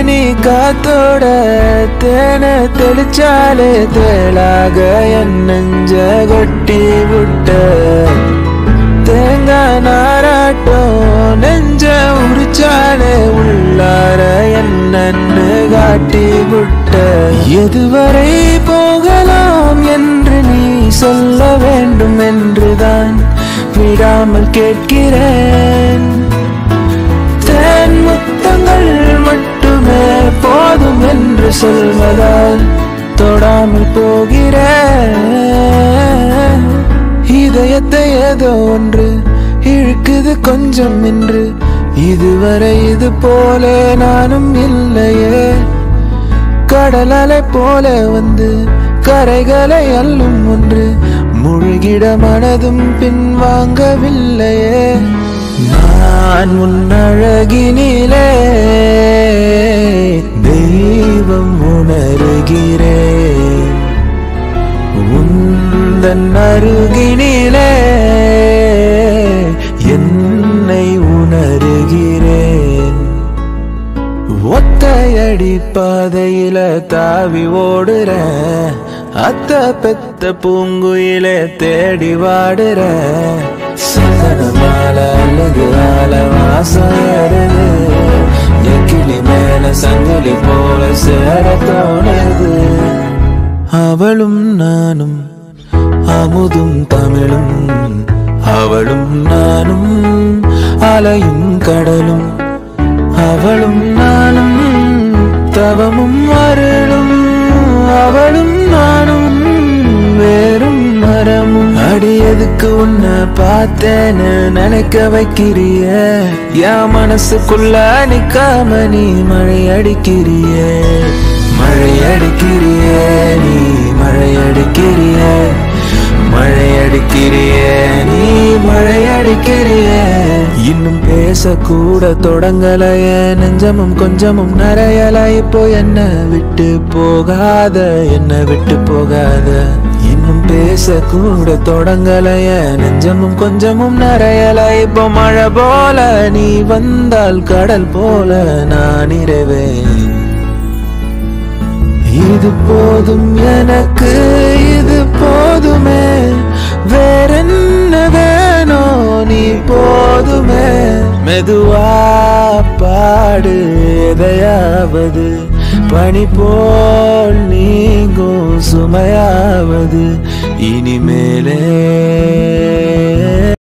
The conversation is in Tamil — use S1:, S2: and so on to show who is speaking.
S1: நீ காத்தோட தேன தெளிச்சாலே தேளாக என் நெஞ்ச கொட்டி விட்ட தேங்காய் நாராட்டம் நெஞ்ச உரிச்சாலே உள்ளார என்னன்னு காட்டி விட்ட எதுவரை போகலாம் என்று நீ சொல்ல வேண்டும் என்றுதான் விடாமல் கேட்கிறேன் தேன் முத்தங்கள் மட்டுமே போதும் என்று சொல்வதால் தொடாமல் போகிறேன் இதயத்தை ஏதோ ஒன்று இழுக்குது கொஞ்சம் என்று இதுவரை இது போல நானும் இல்லையே கடல் அலை போல வந்து கரைகளை அள்ளும் ஒன்று முழுகிட மனதும் பின்வாங்கவில்லையே நான் உன் அழகினிலே தெய்வம் உணர்கிறேன் உந்தன் அருகினிலே என்னை உணர்கிறேன் ஒத்தையடி பாதையில தாவி ஓடுறேன் அத்த பெத்த பூங்குயிலே தேடி வாடுறேன் சந்தனமால அழகு ஆல வாசம் ஏறுது என் கிளி மேல சங்கிலி போல சேர தோணுது அவளும் நானும் அமுதும் தமிழும் அவளும் நானும் அலையும் கடலும் அவளும் நானும் தவமும் அருளும் அவளும் நானும் வேறும் மரமும் அடியதுக்கு உன்னை பார்த்தேன்னு நினைக்க வைக்கிறிய என் மனசுக்குள்ள நிக்காம நீ மழை அடிக்கிறிய மழை அடிக்கிறிய நீ மழை அடிக்கிறிய மழை அடிக்கிறிய நீ மழை அடிக்கிறிய இன்னும் பேசக்கூட தொடங்கலைய நெஞ்சமும் கொஞ்சமும் நிறையல இப்போ என்ன விட்டு போகாத என்ன விட்டு போகாத இன்னும் பேசக்கூட தொடங்கலைய நெஞ்சமும் கொஞ்சமும் நிறையல இப்போ மழை போல நீ வந்தால் கடல் போல நான் இரவேன் இது போதும் எனக்கு இது போதுமே வேறென்ன வேணோ நீ போதுமே மெதுவா பாடு எதையாவது பனி போல் நீங்கும் சுமையாவது இனிமேலே